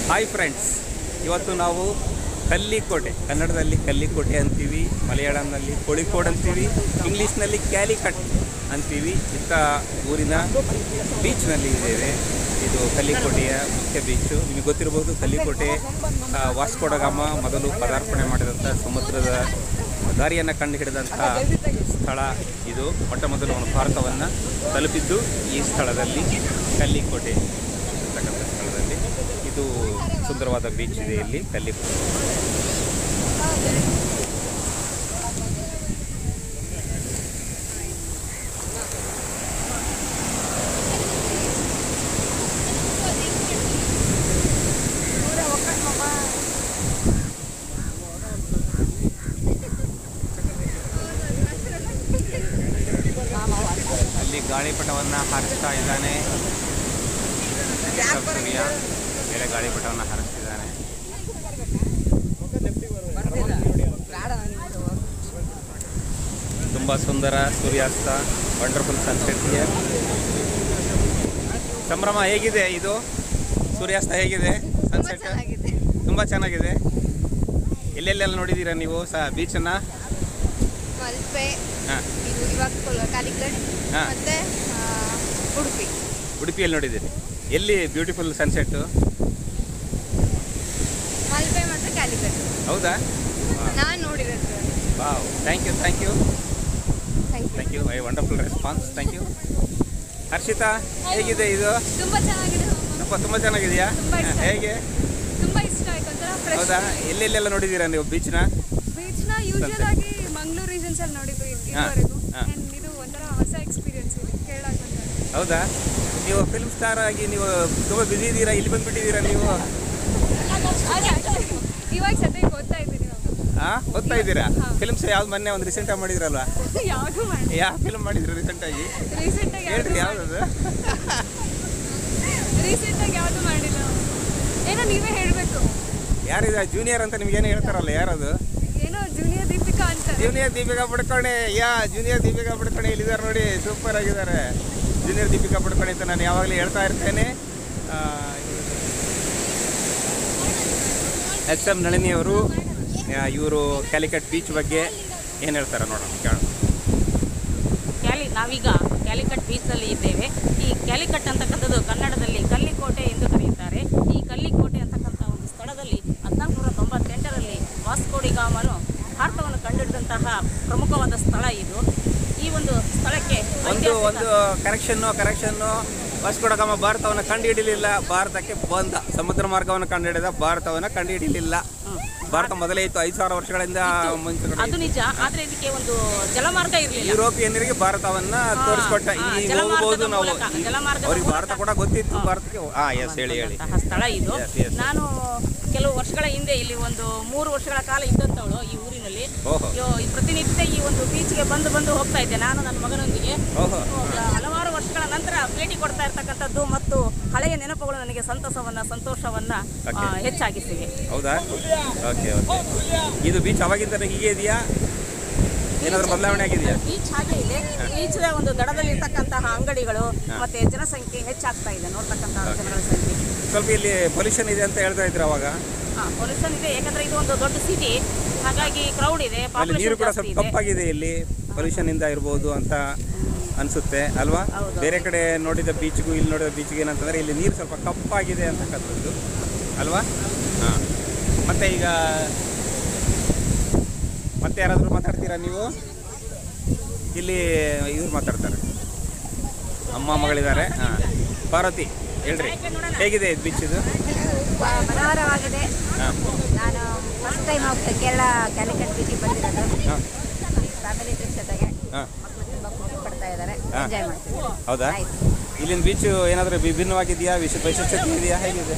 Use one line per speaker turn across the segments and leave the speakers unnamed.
Hi friends ಇವತ್ತು ನಾವು ಕಲ್ಲಿಕೋಟೆ ಕನ್ನಡದಲ್ಲಿ ಕಲ್ಲಿಕೋಟೆ ಅಂತೀವಿ ಮಲಯಾಳಂನಲ್ಲಿ ಕೋಳಿಕೋಡ್ ಅಂತೀವಿ ಇಂಗ್ಲೀಷ್ನಲ್ಲಿ ಕ್ಯಾಲಿಕಟ್ ಅಂತೀವಿ ಇಂಥ ಊರಿನ ಬೀಚ್ನಲ್ಲಿ ಇದ್ದೇವೆ ಇದು ಕಲ್ಲಿಕೋಟೆಯ ಮುಖ್ಯ ಬೀಚು ನಿಮಗೆ ಗೊತ್ತಿರಬಹುದು ಕಲ್ಲಿಕೋಟೆ ಆ, ವಾಸ್ಕೋಡಗಾಮ ಮೊದಲು ಪದಾರ್ಪಣೆ ಮಾಡಿದಂಥ ಸಮುದ್ರದ ದಾರಿಯನ್ನು ಕಂಡು ಹಿಡಿದಂಥ ಸ್ಥಳ ಇದು ಮೊಟ್ಟ ಮೊದಲು ಅವನು ಭಾರತವನ್ನು ತಲುಪಿದ್ದು ಈ ಸ್ಥಳದಲ್ಲಿ ಕಲ್ಲಿಕೋಟೆ ಅಂತಕ್ಕಂಥ ಸ್ಥಳದಲ್ಲಿ ಇದು ಸುಂದರವಾದ ಬೀಚ್ ಇದೆ ಇಲ್ಲಿ ಕಲ್ಲಿಕೋಟೆ ಅಲ್ಲಿ ಗಾಳಿಪಟವನ್ನು ಹಾರಿಸ್ತಾ ಇದ್ದಾನೆ ಸೂರ್ಯ ಮೇಲೆ ಗಾಳಿಪಟವನ್ನು ಹಾರಿಸ್ತಿದ್ದಾನೆ ತುಂಬ ಸುಂದರ ಸೂರ್ಯಾಸ್ತ ವಂಡರ್ಫುಲ್ ಸನ್ಸೆಟ್ ಹಿಯರ್ ಸಂಭ್ರಮ ಹೇಗಿದೆ ಇದು ಸೂರ್ಯಾಸ್ತ ಹೇಗಿದೆ ಸನ್ಸೆಟ್
ಚೆನ್ನಾಗಿದೆ
ತುಂಬ ಚೆನ್ನಾಗಿದೆ ಎಲ್ಲೆಲ್ಲೆಲ್ಲ ನೋಡಿದ್ದೀರಾ ನೀವು ಸಹ ಬೀಚನ್ನು
ಮಲ್ಪೆ
ಹಾಂ
ಇದು ಇವಾಗ ಕೊಲ್ಲ- ಕಾಲಿಕಟ್
ಹಾ.
ಮತ್ತೆ ಆ, ಉಡುಪಿ
ಉಡುಪಿಯಲ್ಲಿ ನೋಡಿದ್ದೀರಿ ಎಲ್ಲಿ ಬ್ಯೂಟಿಫುಲ್ ಸನ್ಸೆಟ್ಟು
ಮಲ್ಪೆ ಮತ್ತೆ ಕ್ಯಾಲಿಕಟ್
ಹೌದಾ
ನಾನು ನೋಡಿರೋದು
wow thank you thank you
thank you
thank you I wonderful response thank you Harshitha ಹೇಗಿದೆ ಇದು
ತುಂಬ ಚೆನ್ನಾಗಿದೆ
ತುಂಬ ತುಂಬ ಚೆನ್ನಾಗಿದೆಯಾ
ತುಂಬ ಇಷ್ಟ ಆಯ್ತು.
ಹೇಗೆ
ತುಂಬ ಇಷ್ಟ ಆಯ್ತು ಒಂಥರ ಫ್ರೆಶ್
ಹೌದಾ ಎಲ್ಲೆಲ್ಲೆಲ್ಲ ನೋಡಿದ್ದೀರಾ ನೀವು ಬೀಚ್ನ
ಬೀಚ್ನ ಯೂಶುವಲ್ ಆಗಿ ಮಂಗಳೂರು ರೀಜನ್ಸ್ ಅಲ್ಲಿ ನೋಡಿದ್ವಿ
ಹಾ,
ಇದುವರೆಗೂ
ಹಾ.
And ಇದು ಒಂಥರ ಹೊಸ ಎಕ್ಸ್ಪೀರಿಯನ್ಸ್ ಇದೆ ಕೇಳಕ್ ಬಂದ್ರೆ
ಹೌದಾ ನೀವು ಫಿಲ್ಮ್ ಸ್ಟಾರ್ ಆಗಿ ನೀವು ತುಂಬ ಬ್ಯುಸಿ ಇದ್ದೀರಾ ಇಲ್ಲಿ ಬಂದುಬಿಟ್ಟಿದ್ದೀರಾ ನೀವು
ಇವಾಗ ಸದ್ಯಕ್ಕೆ ಓದ್ತಾ ಇದ್ದೀನಿ
ಹಾಂ ಓದ್ತಾ ಇದ್ದೀರಾ
ಹಾ.
ಫಿಲ್ಮ್ಸ್ ಯಾವ್ದು ಮೊನ್ನೆ ಒಂದು ರೀಸೆಂಟಾಗಿ ಮಾಡಿದ್ರಲ್ವಾ
ಯಾವುದು ಮಾಡಿ
ಯಾವ ಫಿಲ್ಮ್ ಮಾಡಿದ್ರು ರೀಸೆಂಟಾಗಿ
ರೀಸೆಂಟಾಗಿ
ಹೇಳ್ರಿ ಯಾವ್ದದು
ರೀಸೆಂಟಾಗಿ ಯಾವುದು ಮಾಡಿಲ್ಲ ಏನೋ ನೀವೇ ಹೇಳಬೇಕು
ಯಾರಿದ ಜೂನಿಯರ್ ಅಂತ ನಿಮ್ಗೇನು ಹೇಳ್ತಾರಲ್ಲ ಯಾರದು
ಏನೋ ಜೂನಿಯರ್ ದೀಪಿಕಾ ಅಂತ
junior Deepika Padukone yeah junior Deepika Padukone ಇಲ್ಲಿದ್ದಾರೆ ನೋಡಿ ಸೂಪರ್ ಆಗಿದ್ದಾರೆ ಜೂನಿಯರ್ ದೀಪಿಕಾ ಪಡ್ಕೊಂಡೆ ಅಂತ ನಾನು ಯಾವಾಗಲೂ ಹೇಳ್ತಾ ಇರ್ತೇನೆ ಎಸ್ ಎಂ ನಳಿನಿ ಅವರು ಇವರು ಕ್ಯಾಲಿಕಟ್ ಬೀಚ್ ಬಗ್ಗೆ ಏನು ಹೇಳ್ತಾರೆ ನೋಡೋಣ ಕೇಳೋಣ
ಕ್ಯಾಲಿ ನಾವೀಗ ಕ್ಯಾಲಿಕಟ್ ಬೀಚ್ನಲ್ಲಿ ಇದ್ದೇವೆ ಈ ಕ್ಯಾಲಿಕಟ್ ಅಂತಕ್ಕಂಥದ್ದು ಕನ್ನಡದಲ್ಲಿ ಕಲ್ಲಿಕೋಟೆ ಎಂದು ಕರೆಯುತ್ತಾರೆ ಈ ಕಲ್ಲಿಕೋಟೆ ಅಂತಕ್ಕಂಥ ಒಂದು ಸ್ಥಳದಲ್ಲಿ ಹದಿನಾಲ್ಕು ನೂರ ತೊಂಬತ್ತೆಂಟರಲ್ಲಿ ವಾಸ್ಕೋಡಿಗಾಮನು ಭಾರತವನ್ನು ಕಂಡುಹಿಡಿದಂತಹ ಪ್ರಮುಖವಾದ ಸ್ಥಳ ಇದು ಈ ಒಂದು ಸ್ಥಳಕ್ಕೆ
ಒಂದು
ಐತಿಹಾಸಿಕ-
ಒಂದು ಕರೆಕ್ಷನ್ನು ಕರೆಕ್ಷನ್ನು ವಾಸ್ಕೋಡಗಾಮ ಭಾರತವನ್ನು ಕಂಡುಹಿಡಿಲಿಲ್ಲ ಭಾರತಕ್ಕೆ ಬಂದ ಸಮುದ್ರ ಮಾರ್ಗವನ್ನು ಕಂಡುಹಿಡಿದ ಭಾರತವನ್ನು ಕಂಡುಹಿಡಿಲಿಲ್ಲ
ಹ್ಮ್.
ಭಾರತ ಮೊದಲೇ ಇತ್ತು ಐದು ಸಾವಿರ ವರ್ಷಗಳಿಂದ ಮುಂಚೆ ಕೂಡ
ಅದು ನಿಜ ಆದ್ರೆ ಇದಕ್ಕೆ ಒಂದು ಜಲಮಾರ್ಗ ಇರಲಿಲ್ಲ
ಯುರೋಪಿಯನ್ನರಿಗೆ ಭಾರತವನ್ನ
ಹಾ,
ತೋರಿಸ್ಕೊಟ್ಟ
ಹಾ,
ಈಗ
ಜಲಮಾರ್ಗದ
ಹೋಗ್ಬೋದು ನಾವು
ಮೂಲಕ, ಜಲಮಾರ್ಗದ
ಅವ್ರಿಗೆ
ಮೂಲಕ.
ಭಾರತ ಕೂಡ ಗೊತ್ತಿತ್ತು ಭಾರತಕ್ಕೆ ಹಾ ಎಸ್ ಹೇಳಿ ಹೇಳಿ
ಬಂದಂತಹ ಸ್ಥಳ ಇದು
Yes, yes.
ನಾನು ಕೆಲವು ವರ್ಷಗಳ ಹಿಂದೆ ಇಲ್ಲಿ ಒಂದು ಮೂರು ವರ್ಷಗಳ ಕಾಲ ಇದ್ದಂಥವಳು ಈ ಊರಿನಲ್ಲಿ
ಓಹೋ
ಯೋ- ಈ ಪ್ರತಿನಿತ್ಯ ಈ ಒಂದು ಬೀಚ್ಗೆ ಬಂದು ಬಂದು ಹೋಗ್ತಾ ಇದ್ದೆ ನಾನು ನನ್ನ ಮಗನೊಂದಿಗೆ
ಓಹೋ
ಹಲವಾರು ವರ್ಷಗಳ ನಂತರ ಭೇಟಿ ಕೊಡ್ತಾ ಇರ್ತಕ್ಕಂಥದ್ದು ಮತ್ತು ಹಳೆಯ ನೆನಪುಗಳು ನನಗೆ ಸಂತಸವನ್ನ ಸಂತೋಷವನ್ನ ಆ,
Okay.
ಹೆಚ್ಚಾಗಿಸಿವೆ
ಹೌದಾ ಓಕೆ ಓಕೆ ಇದು ಬೀಚ್ ಅವಾಗಿಂದ ಹೀಗೆ ಇದೆಯಾ ಏನಾದರೂ ಬದಲಾವಣೆ ಆಗಿದೆಯಾ
ಬೀಚ್ ಹಾಗೆ ಇದೆ ಬೀಚ್ನ ಒಂದು ದಡದಲ್ಲಿ ಇರ್ತಕ್ಕಂತಹ ಅಂಗಡಿಗಳು ಮತ್ತೆ ಜನಸಂಖ್ಯೆ ಹೆಚ್ಚಾಗ್ತಾ ಇದೆ ನೋಡ್ತಕ್ಕಂತಹ
Okay.
ಜನರ ಸಂಖ್ಯೆ
ಸ್ವಲ್ಪ ಇಲ್ಲಿ ಪೊಲ್ಯೂಷನ್ ಇದೆ ಅಂತ ಹೇಳ್ತಾ ಇದ್ರು ಅವಾಗ
ಪೊಲ್ಯೂಷನ್ ಇದೆ ಯಾಕಂದ್ರೆ ಇದು ಒಂದು ದೊಡ್ಡ ಸಿಟಿ ಹಾಗಾಗಿ ಕ್ರೌಡ್ ಇದೆ
ಅಲ್ಲಿ ನೀರು
ಪಾಪ್ಯುಲೇಷನ್
ಕೂಡ
ಜಾಸ್ತಿ
ಸ್ವಲ್ಪ
ಇದೆ
ಕಪ್ಪಾಗಿದೆ ಇಲ್ಲಿ ಪೊಲ್ಯೂಷನ್ ಇಂದ ಇರ್ಬೋದು ಅಂತ ಅನ್ಸುತ್ತೆ ಅಲ್ವಾ
ಹೌದು.
ಬೇರೆ ಕಡೆ ನೋಡಿದ ಬೀಚ್ಗೂ ಇಲ್ಲಿ ನೋಡಿದ ಬೀಚ್ಗೆ ಏನಂತಂದ್ರೆ ಇಲ್ಲಿ ನೀರು ಸ್ವಲ್ಪ ಕಪ್ಪಾಗಿದೆ ಅಂತಕ್ಕಂಥದ್ದು ಅಲ್ವಾ ಹಾಂ ಮತ್ತೆ ಈಗ ಮತ್ತೆ ಯಾರಾದರೂ ಮಾತಾಡ್ತೀರಾ ನೀವು ಇಲ್ಲಿ ಇವ್ರು ಮಾತಾಡ್ತಾರೆ ಅಮ್ಮ ಮಗಳಿದ್ದಾರೆ ಹಾಂ ಪಾರ್ವತಿ ಹೇಳ್ರಿ ಹೇಗಿದೆ ಇದು ಬೀಚ್ ಇದು
ಮನೋಹರವಾಗಿದೆ
ಹಾಂ
ನಾನು ಫಸ್ಟ್ ಟೈಮ್ ಹೋಗ್ತಾ ಕೇರಳ ಕ್ಯಾಲಿಕಟ್ ಬೀಚಿಗೆ ಬಂದಿರೋದು
ಹಾಂ
ಫ್ಯಾಮಿಲಿ ಟ್ರಿಪ್ ಜೊತೆಗೆ
ಹಾಂ
ಮಕ್ಕಳು ತುಂಬ ಖುಷಿ ಪಡ್ತಾ ಇದ್ದಾರೆ
ಹಾ.
ಎಂಜಾಯ್ ಮಾಡ್ತಿದ್ದಾರೆ
ಹೌದಾ
ಆಯ್ತು.
ಇಲ್ಲಿನ ಬೀಚು ಏನಾದರೂ ವಿಭಿನ್ನವಾಗಿದೆಯಾ ವಿಶ ವೈಶಿಷ್ಟ್ಯತೆ ಇದೆಯಾ ಹೇಗಿದೆ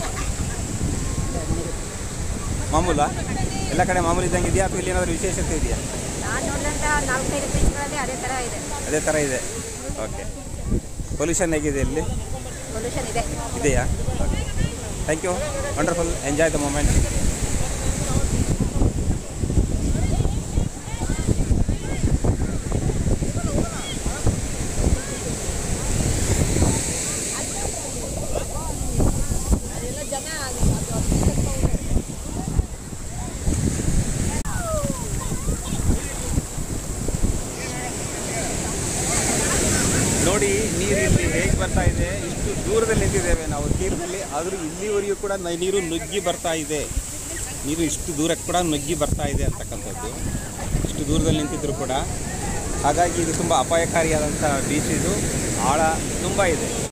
ಮಾಮೂಲ ಎಲ್ಲ ಕಡೆ ಮಾಮೂಲು ಇದ್ದಂಗೆ ಇದೆಯಾ ಅಥವಾ ಇಲ್ಲಿ ಏನಾದರೂ ವಿಶೇಷತೆ ಇದೆಯಾ
ನಾನು ನೋಡಿದಂಥ ನಾಲ್ಕೈದು ಬೀಚ್ಗಳಲ್ಲಿ ಅದೇ ಥರ ಇದೆ
ಅದೇ ಥರ ಇದೆ ಓಕೆ ಪೊಲ್ಯೂಷನ್ ಹೇಗಿದೆ ಇಲ್ಲಿ
ಪೊಲ್ಯೂಷನ್ ಇದೆ
ಇದೆಯಾ thank you wonderful enjoy the moment ನೋಡಿ ನೀರು ಇಲ್ಲಿ ಹೇಗೆ ಬರ್ತಾ ಇದೆ ಇಷ್ಟು ದೂರದಲ್ಲಿ ನಿಂತಿದ್ದೇವೆ ನಾವು ತೀರದಲ್ಲಿ ಆದರೂ ಇಲ್ಲಿವರೆಗೂ ಕೂಡ ನ- ನೀರು ನುಗ್ಗಿ ಬರ್ತಾ ಇದೆ ನೀರು ಇಷ್ಟು ದೂರಕ್ಕೆ ಕೂಡ ನುಗ್ಗಿ ಬರ್ತಾ ಇದೆ ಅಂತಕ್ಕಂಥದ್ದು ಇಷ್ಟು ದೂರದಲ್ಲಿ ನಿಂತಿದ್ರು ಕೂಡ ಹಾಗಾಗಿ ಇದು ತುಂಬ ಅಪಾಯಕಾರಿಯಾದಂಥ ಬೀಚ್ ಇದು ಆಳ ತುಂಬ ಇದೆ